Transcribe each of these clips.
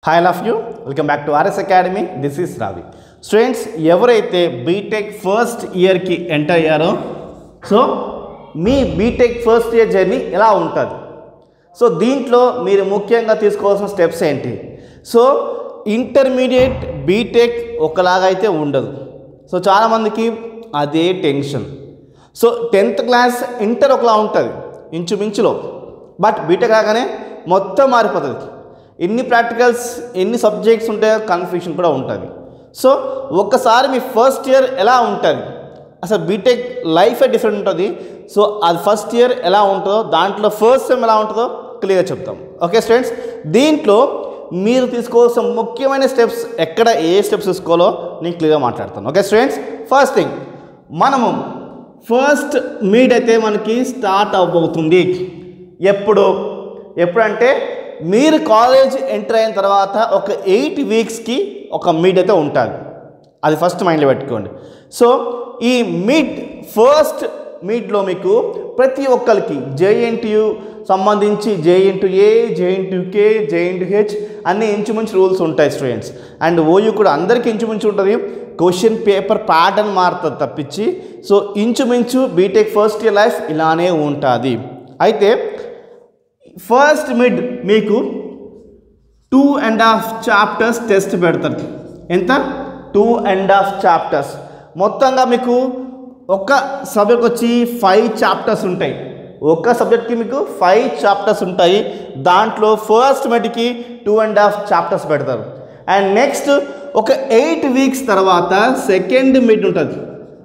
hi love you welcome back to RS academy this is Ravi students ఎవరైతే BTech first ఇయర్కి enter అయ్యారో so మీ BTech first year journey ఎలా ఉంటుంది so దీంట్లో మీరు ముఖ్యంగా తీసుకోవాల్సిన స్టెప్స్ ఏంటి సో ఇంటర్మీడియట్ బీటెక్ ఒకలాగా అయితే ఉండదు సో చాలామందికి అదే tension so tenth class inter ఒకలా ఉంటుంది ఇంచుమించులో బట్ బీటెక్ రాగానే మొత్తం మారిపోతుంది ఎన్ని ప్రాక్టికల్స్ ఎన్ని సబ్జెక్ట్స్ ఉంటాయో కన్ఫ్యూషన్ కూడా ఉంటుంది సో ఒక్కసారి మీ ఫస్ట్ ఇయర్ ఎలా ఉంటుంది అసలు బీటెక్ లైఫే డిఫరెంట్ ఉంటుంది సో అది ఫస్ట్ ఇయర్ ఎలా ఉంటుందో దాంట్లో ఫస్ట్ సెమ్ ఎలా ఉంటుందో క్లియర్గా చెప్తాం ఓకే స్టూడెంట్స్ దీంట్లో మీరు తీసుకోవాల్సిన ముఖ్యమైన స్టెప్స్ ఎక్కడ ఏ స్టెప్స్ తీసుకోవాలో నేను క్లియర్గా మాట్లాడతాను ఓకే స్టూడెంట్స్ ఫస్ట్ థింగ్ మనము ఫస్ట్ మీట్ అయితే మనకి స్టార్ట్ అవబోతుంది ఎప్పుడు ఎప్పుడంటే మీరు కాలేజ్ ఎంటర్ అయిన తర్వాత ఒక ఎయిట్ వీక్స్కి ఒక మీట్ అయితే ఉంటుంది అది ఫస్ట్ మైండ్లో పెట్టుకోండి సో ఈ మీట్ ఫస్ట్ మీట్లో మీకు ప్రతి ఒక్కరికి జేఎన్టీయు సంబంధించి JNTU A JNTU K JNTU H అన్ని ఇంచుమించు రూల్స్ ఉంటాయి స్టూడెంట్స్ అండ్ ఓయూ కూడా అందరికీ ఇంచుమించు ఉంటుంది క్వశ్చన్ పేపర్ ప్యాటర్న్ మారుతుంది తప్పించి సో ఇంచుమించు బీటెక్ ఫస్ట్ ఇయర్ లైఫ్ ఇలానే ఉంటుంది అయితే ఫస్ట్ మిడ్ మీకు two and half chapters test పెడతారు ఎంత టూ అండ్ హాఫ్ చాప్టర్స్ మొత్తంగా మీకు ఒక సబ్జెక్ట్ వచ్చి ఫైవ్ చాప్టర్స్ ఉంటాయి ఒక సబ్జెక్ట్కి మీకు ఫైవ్ చాప్టర్స్ ఉంటాయి దాంట్లో ఫస్ట్ మిడ్కి టూ అండ్ హాఫ్ చాప్టర్స్ పెడతారు అండ్ నెక్స్ట్ ఒక ఎయిట్ వీక్స్ తర్వాత సెకండ్ మిడ్ ఉంటుంది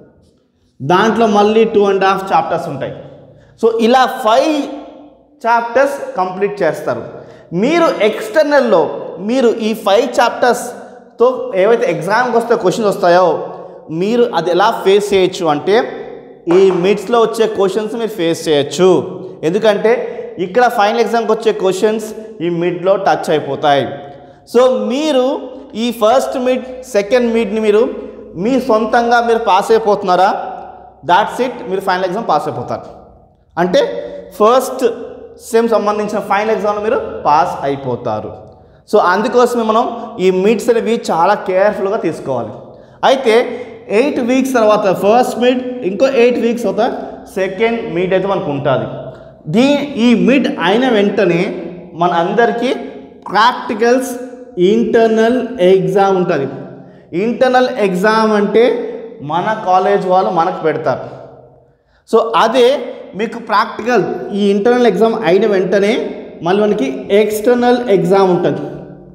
దాంట్లో మళ్ళీ టూ అండ్ హాఫ్ చాప్టర్స్ ఉంటాయి సో ఇలా ఫైవ్ చాప్టర్స్ కంప్లీట్ చేస్తారు మీరు ఎక్స్టర్నల్లో మీరు ఈ ఫైవ్ చాప్టర్స్తో ఏవైతే ఎగ్జామ్కి వస్తే క్వశ్చన్స్ వస్తాయో మీరు అది ఎలా ఫేస్ చేయొచ్చు అంటే ఈ మిడ్స్లో వచ్చే క్వశ్చన్స్ మీరు ఫేస్ చేయొచ్చు ఎందుకంటే ఇక్కడ ఫైనల్ ఎగ్జామ్కి వచ్చే క్వశ్చన్స్ ఈ మిడ్లో టచ్ అయిపోతాయి సో మీరు ఈ ఫస్ట్ మిడ్ సెకండ్ మిడ్ని మీరు మీ సొంతంగా మీరు పాస్ అయిపోతున్నారా దాట్స్ ఇట్ మీరు ఫైనల్ ఎగ్జామ్ పాస్ అయిపోతారు అంటే ఫస్ట్ సెమ్ సంబంధించిన ఫైనల్ ఎగ్జామ్లో మీరు పాస్ అయిపోతారు సో అందుకోసమే మనం ఈ మిడ్స్ అనేవి చాలా కేర్ఫుల్గా తీసుకోవాలి అయితే ఎయిట్ వీక్స్ తర్వాత ఫస్ట్ మిడ్ ఇంకో ఎయిట్ వీక్స్ తర్వాత సెకండ్ మిడ్ అయితే మనకు ఉంటుంది దీ ఈ మిడ్ అయిన వెంటనే మన అందరికీ ప్రాక్టికల్స్ ఇంటర్నల్ ఎగ్జామ్ ఉంటుంది ఇంటర్నల్ ఎగ్జామ్ అంటే మన కాలేజ్ వాళ్ళు మనకు పెడతారు సో అదే మీకు ప్రాక్టికల్ ఈ ఇంటర్నల్ ఎగ్జామ్ అయిన వెంటనే మళ్ళీ మనకి ఎక్స్టర్నల్ ఎగ్జామ్ ఉంటుంది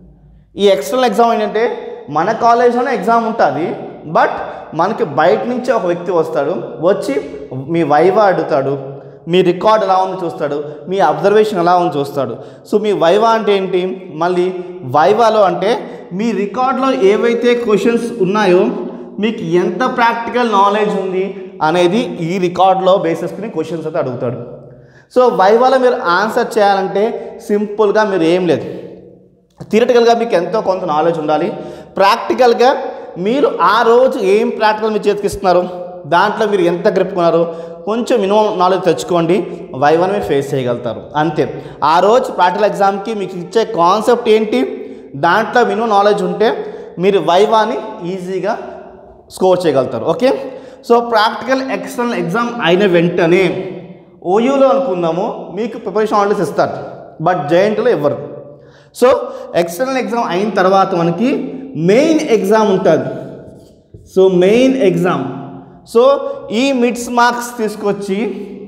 ఈ ఎక్స్టర్నల్ ఎగ్జామ్ ఏంటంటే మన కాలేజ్లోనే ఎగ్జామ్ ఉంటుంది బట్ మనకి బయట నుంచి ఒక వ్యక్తి వస్తాడు వచ్చి మీ వైవా అడుగుతాడు మీ రికార్డ్ ఎలా ఉంది చూస్తాడు మీ అబ్జర్వేషన్ ఎలా ఉంది చూస్తాడు సో మీ వైవా అంటే ఏంటి మళ్ళీ వైవాలో అంటే మీ రికార్డ్లో ఏవైతే క్వశ్చన్స్ ఉన్నాయో మీకు ఎంత ప్రాక్టికల్ నాలెడ్జ్ ఉంది అనేది ఈ రికార్డ్లో బేస్ చేసుకుని క్వశ్చన్స్ అయితే అడుగుతాడు సో వైవాలో మీరు ఆన్సర్ చేయాలంటే సింపుల్గా మీరు ఏం లేదు థియరటికల్గా మీకు ఎంతో కొంత నాలెడ్జ్ ఉండాలి ప్రాక్టికల్గా మీరు ఆ రోజు ఏం ప్రాక్టికల్ మీ చేతికి ఇస్తున్నారు దాంట్లో మీరు ఎంత గ్రిప్పుకున్నారు కొంచెం మినిమం నాలెడ్జ్ తెచ్చుకోండి వైవాని మీరు ఫేస్ చేయగలుగుతారు అంతే ఆ రోజు ప్రాక్టికల్ ఎగ్జామ్కి మీకు ఇచ్చే కాన్సెప్ట్ ఏంటి దాంట్లో మినిమం నాలెడ్జ్ ఉంటే మీరు వైవాని ఈజీగా స్కోర్ చేయగలుగుతారు okay so practical external exam అయిన వెంటనే ఓయూలో అనుకుందాము మీకు ప్రిపరేషన్ హాలిడేస్ ఇస్తారు బట్ జేఎన్టీలో ఇవ్వరు సో ఎక్స్టర్నల్ ఎగ్జామ్ అయిన తర్వాత మనకి మెయిన్ ఎగ్జామ్ ఉంటుంది సో మెయిన్ ఎగ్జామ్ సో ఈ మిడ్స్ మార్క్స్ తీసుకొచ్చి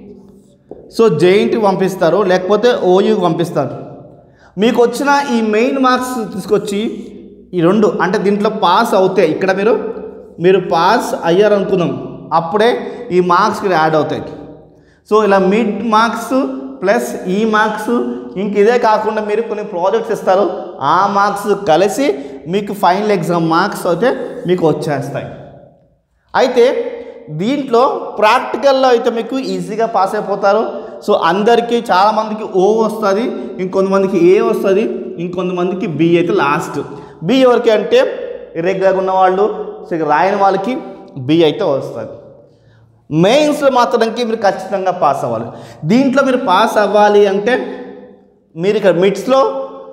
సో జేఎన్టీ పంపిస్తారు లేకపోతే ఓయూకి పంపిస్తారు మీకు వచ్చిన ఈ మెయిన్ మార్క్స్ తీసుకొచ్చి ఈ రెండు అంటే దీంట్లో పాస్ అవుతాయి ఇక్కడ మీరు మీరు పాస్ అయ్యారు అనుకుందాం అప్పుడే ఈ మార్క్స్ ఇక్కడ యాడ్ అవుతాయి సో ఇలా మిడ్ మార్క్స్ ప్లస్ ఈ మార్క్స్ ఇంక ఇదే కాకుండా మీరు కొన్ని ప్రాజెక్ట్స్ ఇస్తారు ఆ మార్క్స్ కలిసి మీకు ఫైనల్ ఎగ్జామ్ మార్క్స్ అయితే మీకు వచ్చేస్తాయి అయితే దీంట్లో ప్రాక్టికల్లో అయితే మీకు ఈజీగా పాస్ అయిపోతారు సో అందరికీ చాలామందికి ఓ వస్తుంది ఇంకొంతమందికి ఏ వస్తుంది ఇంకొంతమందికి బి అయితే లాస్ట్ బి ఎవరికి అంటే ఇరెగ్యులర్గా ఉన్న వాళ్ళు సో ఇక రాయని వాళ్ళకి బి అయితే వస్తుంది మెయిన్స్లో మాత్రానికి మీరు ఖచ్చితంగా పాస్ అవ్వాలి దీంట్లో మీరు పాస్ అవ్వాలి అంటే మీరు ఇక్కడ మిడ్స్లో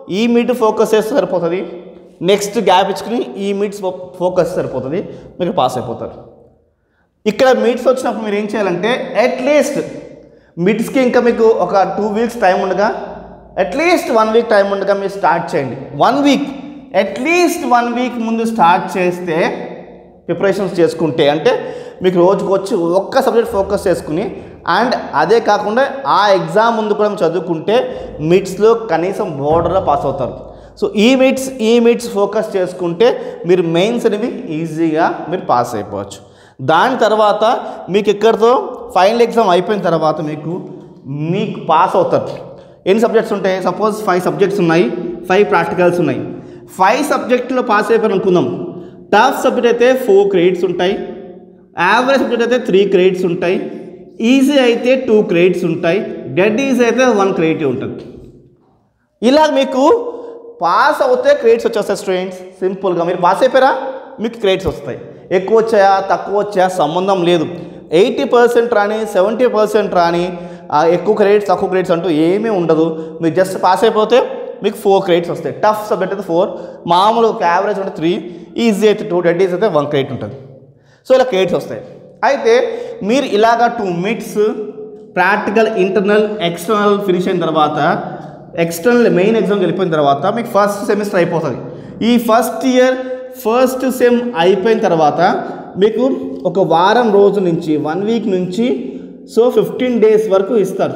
ఈ మిడ్ ఫోకస్ చేస్తే సరిపోతుంది నెక్స్ట్ గ్యాప్ ఇచ్చుకుని ఈ మిడ్స్ ఫోకస్ సరిపోతుంది మీరు పాస్ అయిపోతారు ఇక్కడ మిడ్స్ వచ్చినప్పుడు మీరు ఏం చేయాలంటే అట్లీస్ట్ మిడ్స్కి ఇంకా మీకు ఒక టూ వీక్స్ టైం ఉండగా అట్లీస్ట్ వన్ వీక్ టైం ఉండగా మీరు స్టార్ట్ చేయండి one week at least one week ముందు స్టార్ట్ చేస్తే ప్రిపరేషన్స్ చేసుకుంటే అంటే మీకు రోజుకు వచ్చి ఒక్క సబ్జెక్ట్ ఫోకస్ చేసుకుని అండ్ అదే కాకుండా ఆ ఎగ్జామ్ ముందు కూడా మీరు చదువుకుంటే మిడ్స్లో కనీసం బోర్డర్లో పాస్ అవుతారు సో ఈ మిడ్స్ ఈ మిడ్స్ ఫోకస్ చేసుకుంటే మీరు మెయిన్స్ అనేవి ఈజీగా మీరు పాస్ అయిపోవచ్చు దాని తర్వాత మీకు ఇక్కడితో ఫైనల్ ఎగ్జామ్ అయిపోయిన తర్వాత మీకు మీకు పాస్ అవుతారు ఎన్ని సబ్జెక్ట్స్ ఉంటాయి సపోజ్ ఫైవ్ సబ్జెక్ట్స్ ఉన్నాయి ఫైవ్ ప్రాక్టికల్స్ ఉన్నాయి ఫైవ్ సబ్జెక్టులో పాస్ అయిపోయారు అనుకుందాం టఫ్ సబ్జెక్ట్ అయితే ఫోర్ క్రెడిట్స్ ఉంటాయి యావరేజ్ సబ్జెక్ట్ అయితే త్రీ క్రెడిట్స్ ఉంటాయి ఈజీ అయితే టూ క్రెడిట్స్ ఉంటాయి డెడ్ ఈజీ అయితే వన్ క్రెడిట్ ఉంటుంది ఇలా మీకు పాస్ అవుతే క్రెడిట్స్ వచ్చేస్తాయి స్టూడెంట్స్ సింపుల్గా మీరు పాస్ అయిపోయారా మీకు క్రెడిట్స్ వస్తాయి ఎక్కువ వచ్చాయా తక్కువ వచ్చాయా సంబంధం లేదు ఎయిటీ పర్సెంట్ రాని సెవెంటీ పర్సెంట్ రాని ఆ, ఎక్కువ క్రెడిట్స్ తక్కువ క్రెడిట్స్ అంటూ ఏమీ ఉండదు మీరు జస్ట్ పాస్ అయిపోతే మీకు ఫోర్ క్రెడిట్స్ వస్తాయి టఫ్ సబ్జెక్ట్ అయితే ఫోర్ మామూలు ఒక యావరేజ్ అంటే త్రీ ఈజీ అయితే టూ డెడ్ ఈజీ అయితే వన్ క్రెడిట్ ఉంటుంది సో ఇలా క్రెడిట్స్ వస్తాయి అయితే మీరు ఇలాగా two mids practical internal external finish అయిన తర్వాత ఎక్స్టర్నల్ మెయిన్ ఎగ్జామ్ వెళ్ళిపోయిన తర్వాత మీకు ఫస్ట్ సెమిస్టర్ అయిపోతుంది ఈ ఫస్ట్ ఇయర్ ఫస్ట్ సెమ్ అయిపోయిన తర్వాత మీకు ఒక వారం రోజు నుంచి వన్ వీక్ నుంచి సో ఫిఫ్టీన్ డేస్ వరకు ఇస్తారు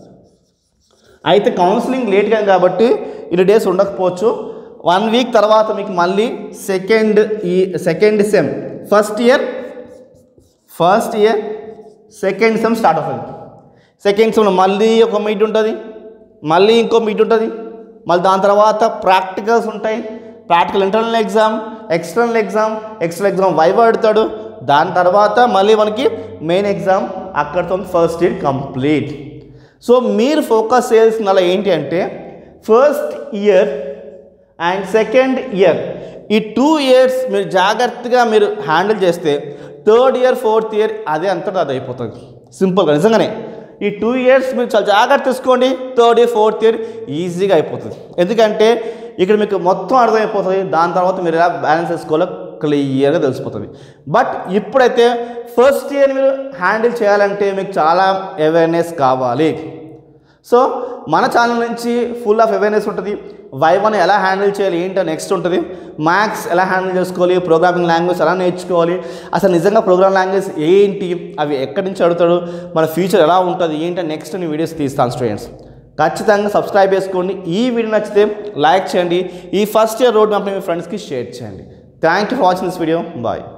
అయితే కౌన్సిలింగ్ లేట్గా కాబట్టి ఇన్ని డేస్ ఉండకపోవచ్చు వన్ వీక్ తర్వాత మీకు మళ్ళీ సెకండ్ ఈ second sem first year first year second sem start అవుతుంది సెకండ్ సెమ్లో మళ్ళీ ఒక మీట్ ఉంటుంది మళ్ళీ ఇంకో మీట్ ఉంటుంది మళ్ళీ దాని తర్వాత ప్రాక్టికల్స్ ఉంటాయి practical internal exam external exam external exam వైవ్ ఆడుతాడు దాని తర్వాత మళ్ళీ మనకి మెయిన్ ఎగ్జామ్ అక్కడితో ఫస్ట్ ఇయర్ కంప్లీట్ సో మీరు ఫోకస్ చేయాల్సిన అలా ఏంటి అంటే first year and second year ఈ టూ ఇయర్స్ మీరు జాగ్రత్తగా మీరు హ్యాండిల్ చేస్తే థర్డ్ ఇయర్ ఫోర్త్ ఇయర్ అదే అంతటా అది అయిపోతుంది సింపుల్గా నిజంగానే ఈ టూ ఇయర్స్ మీరు చాలా జాగ్రత్త తీసుకోండి థర్డ్ ఇయర్ ఫోర్త్ ఇయర్ ఈజీగా అయిపోతుంది ఎందుకంటే ఇక్కడ మీకు మొత్తం అర్థమైపోతుంది దాని తర్వాత మీరు ఎలా బ్యాలెన్స్ చేసుకోవాలో క్లియర్గా తెలిసిపోతుంది బట్ ఇప్పుడైతే ఫస్ట్ ఇయర్ మీరు హ్యాండిల్ చేయాలంటే మీకు చాలా అవేర్నెస్ కావాలి సో మన ఛానల్ నుంచి ఫుల్ ఆఫ్ అవేర్నెస్ ఉంటుంది వైవన్ ఎలా హ్యాండిల్ చేయాలి ఏంటో నెక్స్ట్ ఉంటుంది మ్యాథ్స్ ఎలా హ్యాండిల్ చేసుకోవాలి ప్రోగ్రామింగ్ లాంగ్వేజ్ ఎలా నేర్చుకోవాలి అసలు నిజంగా ప్రోగ్రామ్ లాంగ్వేజ్ ఏంటి అవి ఎక్కడి నుంచి అడుగుతాడు మన ఫ్యూచర్ ఎలా ఉంటుంది ఏంటో నెక్స్ట్ నేను వీడియోస్ తీస్తాను స్టూడెంట్స్ ఖచ్చితంగా సబ్స్క్రైబ్ చేసుకోండి ఈ వీడియో నచ్చితే లైక్ చేయండి ఈ ఫస్ట్ ఇయర్ రోడ్ మ్యాప్ని మీ ఫ్రెండ్స్కి షేర్ చేయండి thank you for watching this video bye